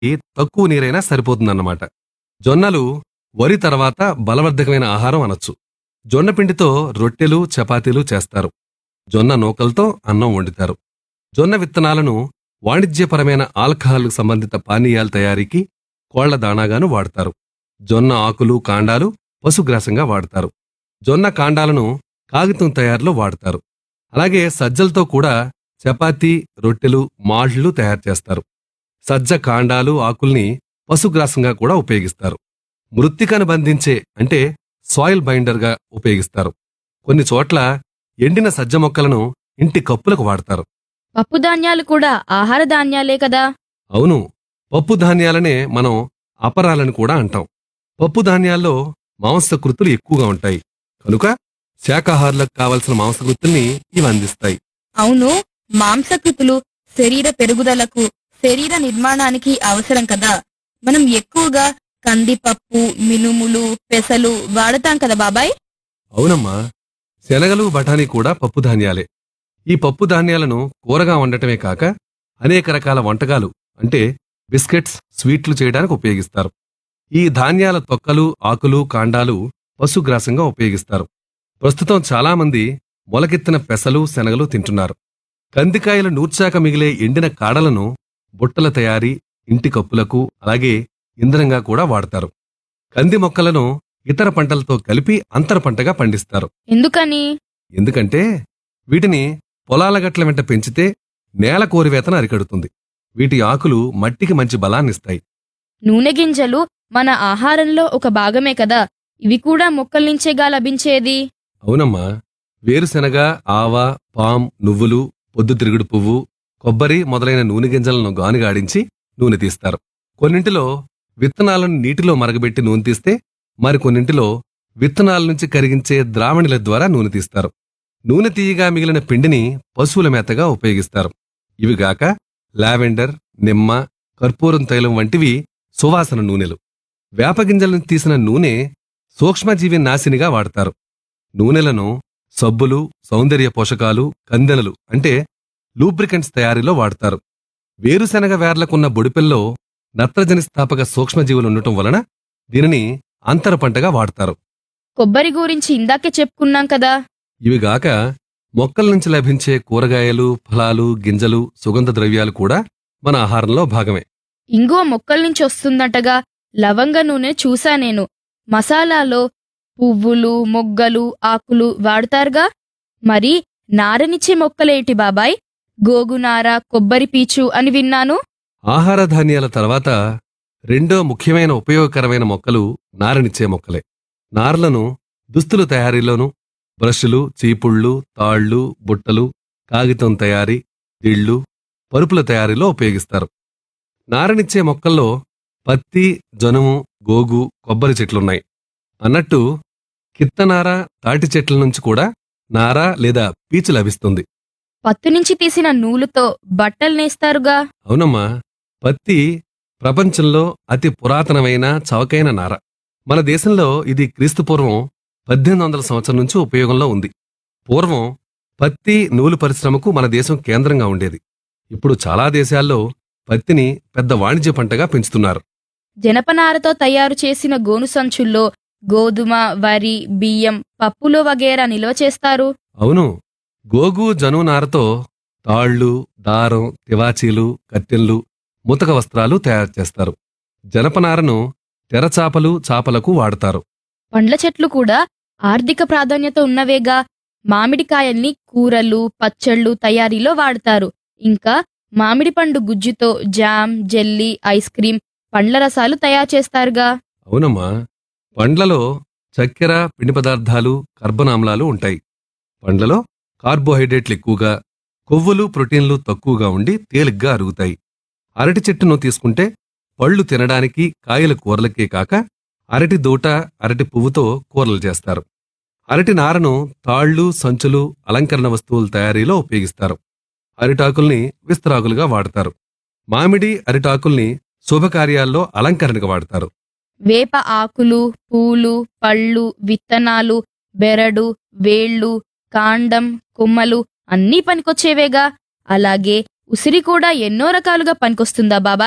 తక్కువ నీరైనా సరిపోతుందన్నమాట జొన్నలు వరి తర్వాత బలవర్ధకమైన ఆహారం అనొచ్చు జొన్న పిండితో రొట్టెలు చపాతీలు చేస్తారు జొన్న నూకలతో అన్నం వండుతారు జొన్న విత్తనాలను వాణిజ్యపరమైన ఆల్కహాల్ సంబంధిత పానీయాల తయారీకి కోళ్ల దాణాగాను వాడతారు జొన్న ఆకులు కాండాలు పశుగ్రాసంగా వాడతారు జొన్న కాండాలను కాగితం తయారీలో వాడతారు అలాగే సజ్జలతో కూడా చపాతీ రొట్టెలు మాళ్లు తయారు చేస్తారు సజ్జ కాండాలు ఆకుల్ని పశుగ్రాసంగా కూడా ఉపయోగిస్తారు మృత్తికను బంధించే అంటే సాయిల్ బైండర్గా ఉపయోగిస్తారు కొన్ని చోట్ల ఎండిన సజ్జ మొక్కలను ఇంటి కప్పులకు వాడతారు పప్పు ధాన్యాలు కూడా ఆహార ధాన్యాలే కదా అవును పప్పు ధాన్యాలనే మనం అపరాలని కూడా అంటాం పప్పు ధాన్యాల్లో మాంసకృతులు ఎక్కువగా ఉంటాయి కనుక శాకాహారులకు కావలసిన మాంసకృతుల్ని ఇవి అందిస్తాయి అవును మాంసకృతులు శరీర పెరుగుదలకు శరీర నిర్మాణానికి అవసరం కదా మనం ఎక్కువగా కందిపప్పు మినుములు పెసలు వాడతాం కదా బాబాయ్ అవునమ్మా శనగలు బఠానీ కూడా పప్పు ధాన్యాలే ఈ పప్పు ధాన్యాలను కూరగా వండటమే కాక అనేక రకాల వంటకాలు అంటే బిస్కెట్స్ స్వీట్లు చేయడానికి ఉపయోగిస్తారు ఈ ధాన్యాల తొక్కలు ఆకులు కాండాలు పశుగ్రాసంగా ఉపయోగిస్తారు ప్రస్తుతం చాలామంది మొలకెత్తిన పెసలు శనగలు తింటున్నారు కందికాయలు నూర్చాక మిగిలే ఎండిన కాడలను బుట్టల తయారీ ఇంటి కప్పులకు అలాగే ఇంధనంగా కూడా వాడతారు కంది మొక్కలను ఇతర పంటలతో కలిపి అంతర పంటగా పండిస్తారు ఎందుకని ఎందుకంటే వీటిని పొలాల గట్ల వెంట పెంచితే నేల కోరివేతన అరికడుతుంది వీటి ఆకులు మట్టికి మంచి బలాన్నిస్తాయి నూనె గింజలు మన ఆహారంలో ఒక భాగమే కదా ఇవి కూడా మొక్కల నుంచేగా లభించేది అవునమ్మా వేరుశెనగ ఆవ పామ్ నువ్వులు పొద్దుతిరుగుడు పువ్వు కొబ్బరి మొదలైన నూనె గింజలను గానుగాడించి నూనె తీస్తారు కొన్నింటిలో విత్తనాలను నీటిలో మరగబెట్టి నూనె తీస్తే మరికొన్నింటిలో విత్తనాల నుంచి కరిగించే ద్రావణిల ద్వారా నూనె తీస్తారు నూనె తీయగా మిగిలిన పిండిని పశువుల మేతగా ఉపయోగిస్తారు ఇవిగాక లావెండర్ నిమ్మ కర్పూరం తైలం వంటివి సువాసన నూనెలు వేపగింజల నుంచి తీసిన నూనె సూక్ష్మజీవి నాశినిగా వాడతారు నూనెలను సబ్బులు సౌందర్య పోషకాలు కందెనలు అంటే లూబ్రికెంట్స్ తయారీలో వాడతారు వేరుశెనగ వేర్లకున్న బొడిపెల్లో నత్రజని స్థాపక సూక్ష్మజీవులుండటం వలన దీనిని అంతర పంటగా వాడతారు కొబ్బరి గురించి ఇందాకే చెప్పుకున్నాం కదా ఇవిగాక మొక్కల నుంచి లభించే కూరగాయలు ఫలాలు గింజలు సుగంధ ద్రవ్యాలు కూడా మన ఆహారంలో భాగమే ఇంగువ మొక్కల నుంచి వస్తుందటగా లవంగ నూనె చూసా నేను మసాలాలో పువ్వులు మొగ్గలు ఆకులు వాడతారుగా మరి నారనిచ్చే మొక్కలేటి బాబాయ్ గోగునార కొబ్బరి పీచు అని విన్నాను ఆహార ధాన్యాల తర్వాత రెండో ముఖ్యమైన ఉపయోగకరమైన మొక్కలు నారనిచ్చే మొక్కలే నారలను దుస్తుల తయారీలోను బ్రష్లు చీపుళ్ళు తాళ్లు బుట్టలు కాగితం తయారీ దిళ్ళు పరుపుల తయారీలో ఉపయోగిస్తారు నారనిచ్చే మొక్కల్లో పత్తి జనుము గోగు కొబ్బరి చెట్లున్నాయి అన్నట్టు కిత్తనార తాటి చెట్ల నుంచి కూడా నార లేదా పీచు లభిస్తుంది పత్తు నుంచి తీసిన నూలుతో బట్టలు నేస్తారుగా అవునమ్మా పత్తి ప్రపంచంలో అతి పురాతనమైన చవకైన నార మన దేశంలో ఇది క్రీస్తుపూర్వం పద్దెనిమిది వందల సంవత్సరం నుంచి ఉపయోగంలో ఉంది పూర్వం పత్తి నూలు పరిశ్రమకు మన దేశం కేంద్రంగా ఉండేది ఇప్పుడు చాలా దేశాల్లో పత్తిని పెద్ద వాణిజ్య పంటగా పెంచుతున్నారు జనపనారతో తయారు చేసిన గోను సంచుల్లో గోధుమ వరి బియ్యం పప్పులు వగేరా నిల్వ చేస్తారు అవును గోగు జనువు నారతో తాళ్లు దారం తివాచీలు కట్టెన్లు ముతక వస్త్రాలు తయారు చేస్తారు జనపనారను తెరచాపలు చాపలకు వాడతారు పండ్ల చెట్లు కూడా ఆర్థిక ప్రాధాన్యత ఉన్నవేగా మామిడికాయల్ని కూరలు పచ్చళ్ళు తయారీలో వాడతారు ఇంకా మామిడి పండు గుజ్జుతో జామ్ జెల్లీ ఐస్ క్రీం పండ్ల రసాలు తయారు చేస్తారుగా అవునమ్మా పండ్లలో చక్కెర పిండి పదార్థాలు కర్బనామ్లాలు ఉంటాయి పండ్లలో కార్బోహైడ్రేట్లు ఎక్కువగా కొవ్వులు ప్రోటీన్లు తక్కువగా ఉండి తేలిగ్గా అరుగుతాయి అరటి చెట్టును తీసుకుంటే పళ్ళు తినడానికి కాయల కూరలకే కాక అరటి దూట అరటి పువ్వుతో కూరలు చేస్తారు అరటి నారను తాళ్లు సంచులు అలంకరణ వస్తువుల తయారీలో ఉపయోగిస్తారు అరిటాకుల్ని విస్తరాకులుగా వాడతారు మామిడి అరిటాకుల్ని శుభకార్యాల్లో అలంకరణగా వాడతారు వేప ఆకులు పూలు పళ్ళు విత్తనాలు బెరడు వేళ్ళు కాండం కొమ్మలు అన్నీ పనికొచ్చేవేగా అలాగే ఉసిరి కూడా ఎన్నో రకాలుగా పనికొస్తుందా బాబాయ్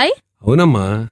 అవునమ్మా